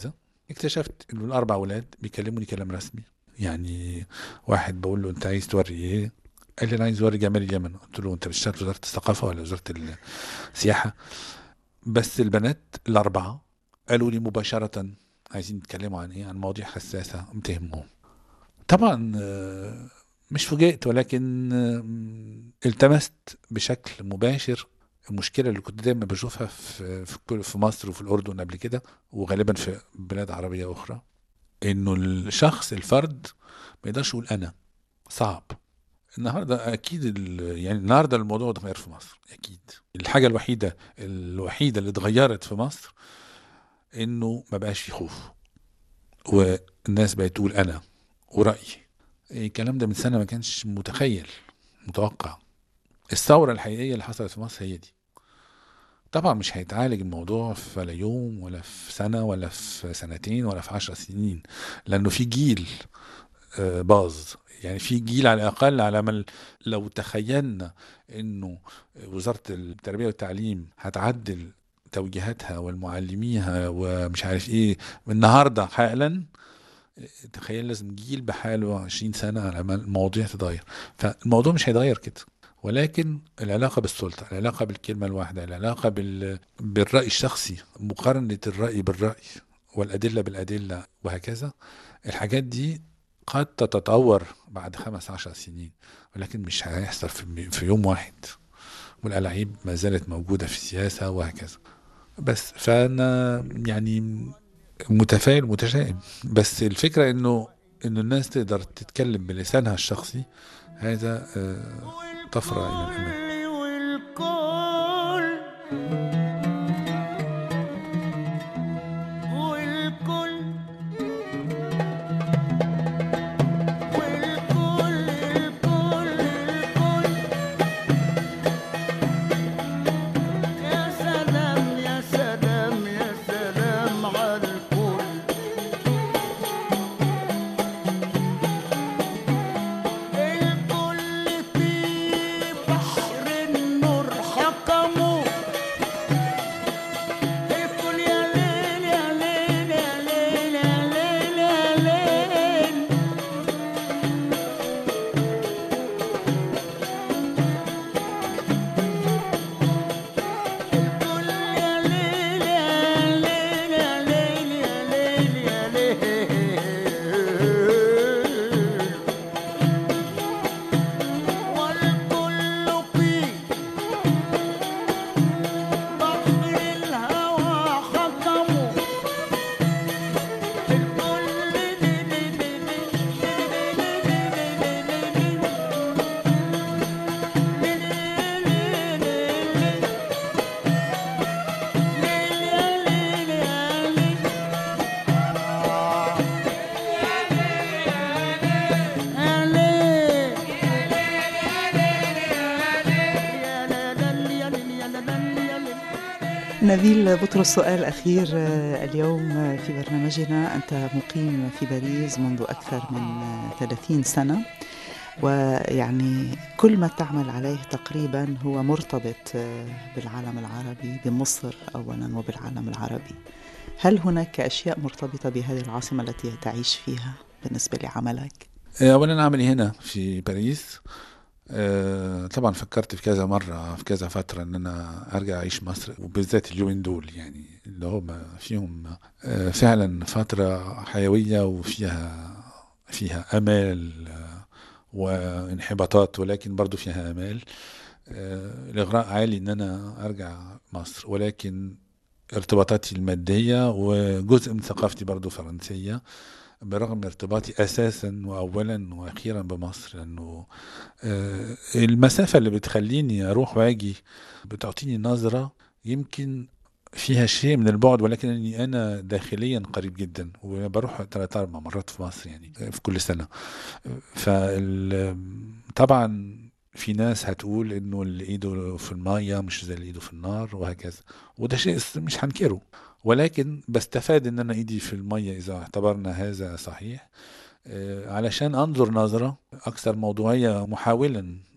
اكتشفت انه الاربع اولاد بيكلموني كلام رسمي يعني واحد بقول له انت عايز توري ايه قال لي انا عايز اوري جمال اليمن قلت له انت بتشتغل في وزاره الثقافه ولا وزاره السياحه بس البنات الاربعه قالوا لي مباشره عايزين يتكلموا عن ايه عن مواضيع حساسه بتهمهم طبعا آه، مش فوجئت ولكن آه، التمست بشكل مباشر المشكله اللي كنت دايما بشوفها في في كل- في مصر وفي الاردن قبل كده وغالبا في بلاد عربيه اخرى انه الشخص الفرد ما يقدرش يقول انا صعب النهارده اكيد ال- يعني النهارده الموضوع اتغير في مصر اكيد الحاجه الوحيده الوحيده اللي اتغيرت في مصر انه ما بقاش في خوف والناس بقت تقول انا ورايي الكلام ده من سنه ما كانش متخيل متوقع الثوره الحقيقيه اللي حصلت في مصر هي دي طبعا مش هيتعالج الموضوع في ولا يوم ولا في سنه ولا في سنتين ولا في عشر سنين لانه في جيل آه، باظ يعني في جيل على الاقل على ما لو تخيلنا انه وزاره التربيه والتعليم هتعدل توجيهاتها والمعلميها ومش عارف ايه النهارده حالا تخيل لازم جيل بحاله 20 سنه على ما المواضيع تتغير فالموضوع مش هيتغير كده ولكن العلاقه بالسلطه العلاقه بالكلمه الواحده العلاقه بال... بالراي الشخصي مقارنه الراي بالراي والادله بالادله وهكذا الحاجات دي قد تتطور بعد خمس عشر سنين ولكن مش هيحصل في, في يوم واحد والألاعيب ما زالت موجودة في السياسة وهكذا بس فأنا يعني متفائل متشائم بس الفكرة إنه إنه الناس تقدر تتكلم بلسانها الشخصي هذا آه، طفرة إلى الأمام والكل والكل والكل الكل الكل يا سلام يا سلام يا سلام على الكل الكل في بحر النور حكموا الكل يا ليل يا ليل يا ليل يا ليل يا ليل الكل يا ليل يا ليل يا ليل يا ليل يا ليل والكل في بحر الهوى حكموا الكل نبيل بطرس سؤال أخير آه، اليوم آه، في برنامجنا أنت مقيم في باريس منذ أكثر من آه، 30 سنة ويعني كل ما تعمل عليه تقريبا هو مرتبط آه، بالعالم العربي بمصر أولا وبالعالم العربي هل هناك أشياء مرتبطة بهذه العاصمة التي تعيش فيها بالنسبة لعملك؟ اولا عملي هنا في باريس آه، طبعا فكرت في كذا مرة في كذا فترة ان انا ارجع اعيش مصر وبالذات اليومين دول يعني اللي هم فيهم آه، فعلا فترة حيوية وفيها فيها امال آه، وانحباطات ولكن برضو فيها امال آه، الاغراء عالي ان انا ارجع مصر ولكن ارتباطاتي المادية وجزء من ثقافتي برضو فرنسية برغم ارتباطي اساسا واولا واخيرا بمصر لانه آه، المسافه اللي بتخليني اروح واجي بتعطيني نظره يمكن فيها شيء من البعد ولكنني انا داخليا قريب جدا وبروح ثلاث اربع مرات في مصر يعني في كل سنه فال طبعا في ناس هتقول انه اللي ايده في الميه مش زي اللي ايده في النار وهكذا وده شيء مش هنكره ولكن بستفاد ان انا ايدي في الميه اذا اعتبرنا هذا صحيح آه، علشان انظر نظره اكثر موضوعيه محاولا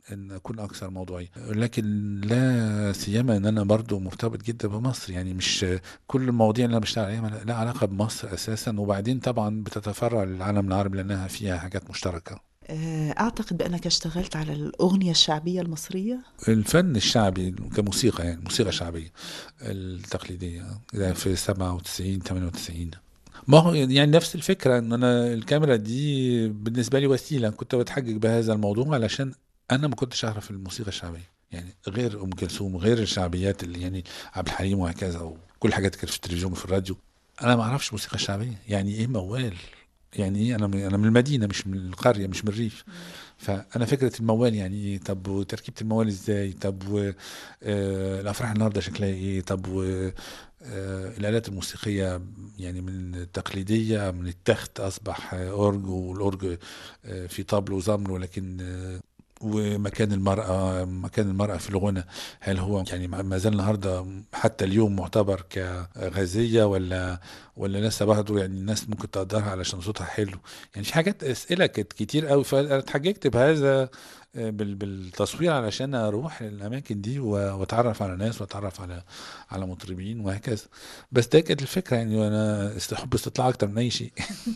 ان اكون اكثر موضوعيه لكن لا سيما ان انا برضو مرتبط جدا بمصر يعني مش كل المواضيع اللي انا بشتغل عليها لها علاقه بمصر اساسا وبعدين طبعا بتتفرع للعالم العربي لانها فيها حاجات مشتركه آه، أعتقد بأنك اشتغلت على الأغنية الشعبية المصرية الفن الشعبي كموسيقى يعني موسيقى شعبية التقليدية ده في 97 98 ما هو يعني نفس الفكرة ان انا الكاميرا دي بالنسبة لي وسيلة كنت بتحجج بهذا الموضوع علشان انا ما كنتش اعرف الموسيقى الشعبية يعني غير ام كلثوم غير الشعبيات اللي يعني عبد الحليم وهكذا وكل حاجات كانت في التلفزيون وفي الراديو انا ما اعرفش موسيقى شعبية يعني ايه موال يعني ايه انا من انا من المدينه مش من القريه مش من الريف فانا فكره الموال يعني ايه طب وتركيبه الموال ازاي طب و آه الافراح النهارده شكلها ايه طب و آه الالات الموسيقيه يعني من التقليديه من التخت اصبح آه، اورج والاورج آه في طبل وزمر ولكن آه ومكان المرأة مكان المرأة في الغنى هل هو يعني ما زال النهاردة حتى اليوم معتبر كغازية ولا ولا لسه برضه يعني الناس ممكن تقدرها علشان صوتها حلو يعني في حاجات أسئلة كانت كتير قوي فأنا اتحججت بهذا آه، بال- بالتصوير علشان اروح للاماكن دي و- واتعرف على ناس واتعرف على على مطربين وهكذا بس ده كانت الفكره يعني وانا است- حب استطلاع اكتر من اي شيء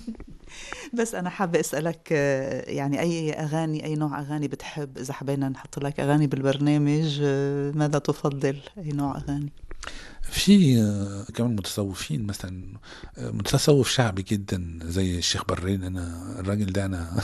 بس أنا حابة أسألك آه، يعني أي أغاني أي نوع أغاني بتحب إذا حبينا نحط لك أغاني بالبرنامج آه، ماذا تفضل أي نوع أغاني في آه، كمان متصوفين مثلا آه، متصوف شعبي جدا زي الشيخ برين انا الراجل ده انا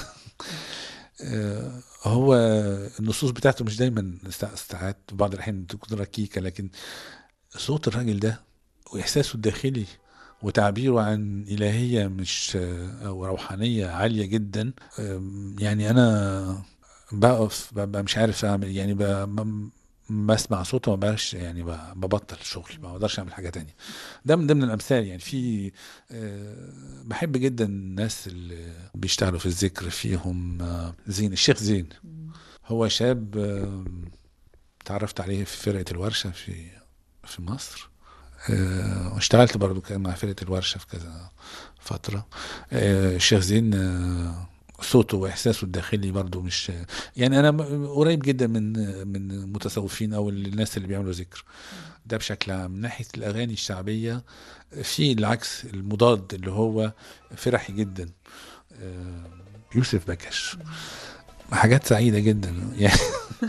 آه، هو النصوص بتاعته مش دايما سا- ساعات بعض الاحيان تكون ركيكه لكن صوت الراجل ده واحساسه الداخلي وتعبيره عن الهيه مش آه، او روحانيه عاليه جدا آم، يعني انا بقف ببقى مش عارف اعمل يعني ب- ب- بسمع صوته ما بقاش يعني ب- ببطل شغل ما بقدرش اعمل حاجه تانية ده من ضمن الامثال يعني في آه، بحب جدا الناس اللي بيشتغلوا في الذكر فيهم آه، زين الشيخ زين هو شاب آه، تعرفت عليه في فرقه الورشه في في مصر آه، واشتغلت برضو كان مع فرقه الورشه في كذا فتره آه، الشيخ زين آه، صوته واحساسه الداخلي برضو مش يعني انا م- قريب جدا من من المتصوفين او الناس اللي بيعملوا ذكر ده بشكل عام من ناحيه الاغاني الشعبيه في العكس المضاد اللي هو فرحي جدا آه، يوسف بكش حاجات سعيده جدا يعني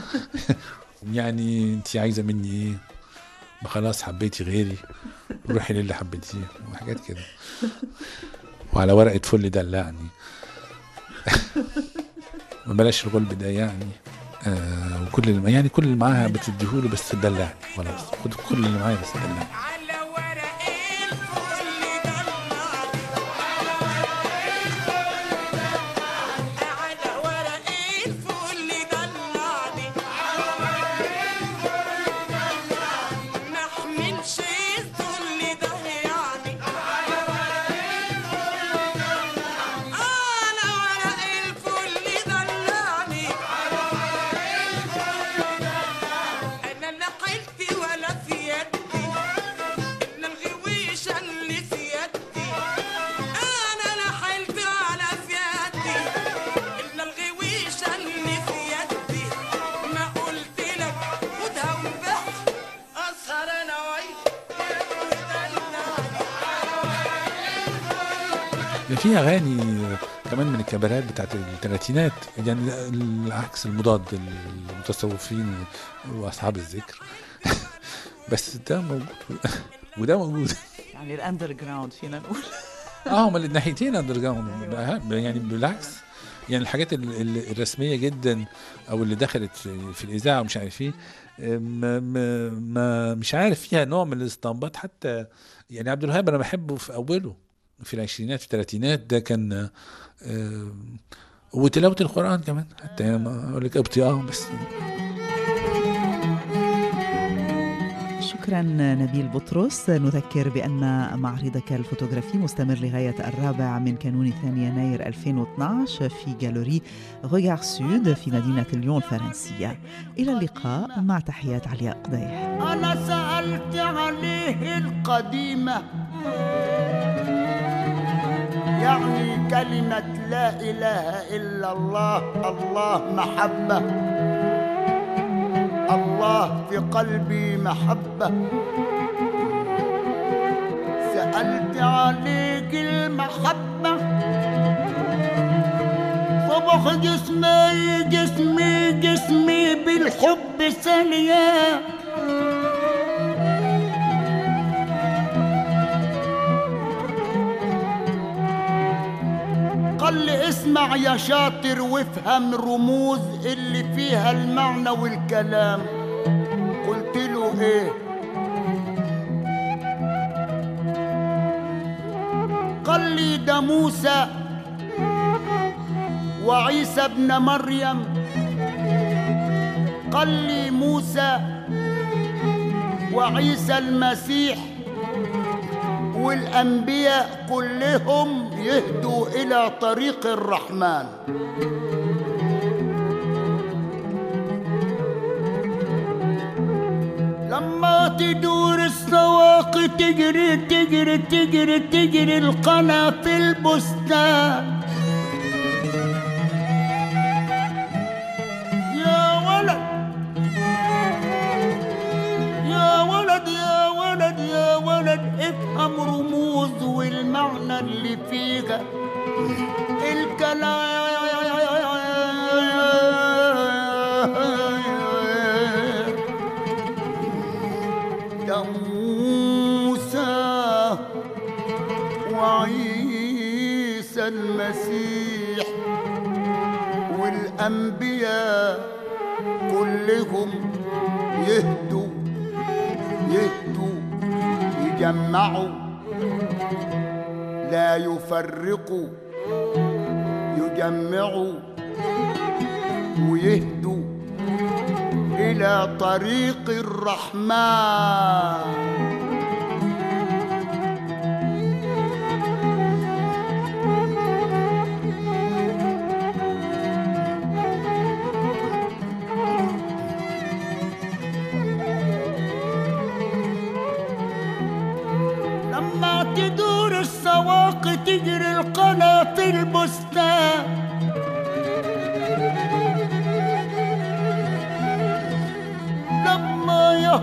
يعني انت عايزه مني ايه ما خلاص حبيتي غيري روحي للي حبيتيه وحاجات كده وعلى ورقه فل دلعني ما بلاش الغلب ده يعني آه وكل اللي يعني كل اللي معاها بتديهوله بس تدلعني خلاص خد كل اللي معايا بس تدلعني على ورق الفل دلعني على ورق الفل دلعني ما احملش الذل ده يعني على ورق الفل دلعني انا لا حيلتي ولا في يدي الا الغويشه اللي في يدي انا لا حيلتي ولا في يدي الا الغويشه اللي في يدي ما قلت لك خدها وانبح اسهر انا وياك في اغاني كمان من الكبارات بتاعت الثلاثينات يعني العكس المضاد المتصوفين واصحاب الذكر بس ده موجود وده موجود يعني الأندر جراوند فينا نقول اه هما الناحيتين اندر جراوند يعني بالعكس يعني الحاجات ال- ال- الرسميه جدا او اللي دخلت في, في الاذاعه ومش عارف ايه ما, ما, ما مش عارف فيها نوع من الاستنباط حتى يعني عبد الوهاب انا بحبه في اوله في العشرينات في الثلاثينات ده كان آه، وتلاوه القران كمان حتى يعني ما اقول لك ابطي اه بس شكرا نبيل بطرس نذكر بأن معرضك الفوتوغرافي مستمر لغاية الرابع من كانون 2 يناير 2012 في جالوري غويار سود في مدينة ليون الفرنسية إلى اللقاء مع تحيات علياء قضيح أنا سألت عليه القديمة يعني كلمة لا إله إلا الله الله محبة الله في قلبي محبة سألت عليك المحبة صبح جسمي جسمي جسمي بالحب سليان قال لي اسمع يا شاطر وافهم رموز اللي فيها المعنى والكلام قلت له ايه قال لي ده موسى وعيسى ابن مريم قال لي موسى وعيسى المسيح والأنبياء كلهم يهدوا إلى طريق الرحمن لما تدور السواق تجري تجري تجري تجري القنا في البستان يا ولد يا ولد يا ولد يا ولد افهم رموز والمعنى اللي فيها الكلام ده موسى وعيسى المسيح والأنبياء كلهم يهدوا يهدوا يجمعوا لا يفرقوا يجمعوا ويهدوا إلى طريق الرحمن لما تدور السواق تجري القنا في البستان لما يه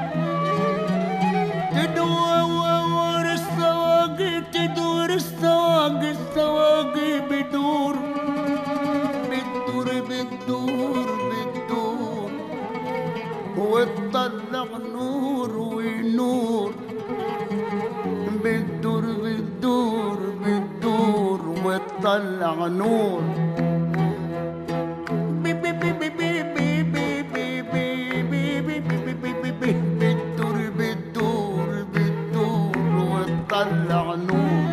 تدور السواق تدور السواق السواق بدور بتدور بتدور بتدور وتطلع نور ونور بتدور بتدور بتدور وتطلع نور بي بي بي بي بي بي بي بي بي بي بي بي بي بي بي بتدور بتدور بتدور وتطلع نور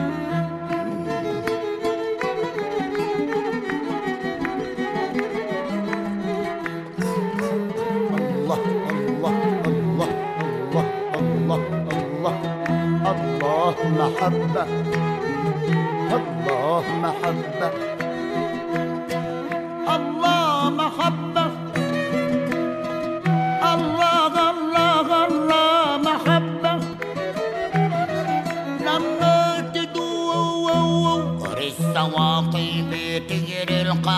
الله الله الله الله الله الله الله محبة الله محبة الله محبة الله الله الله محبة لما تدور السواقي بتجري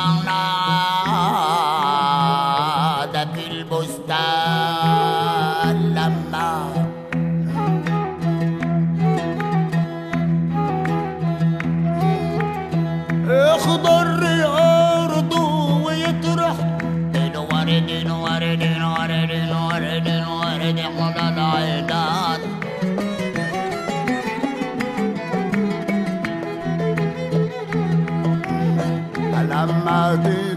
القناة في البستان لما يخضر أرضه ويطرح الورد الورد الورد الورد الورد على العيدان لما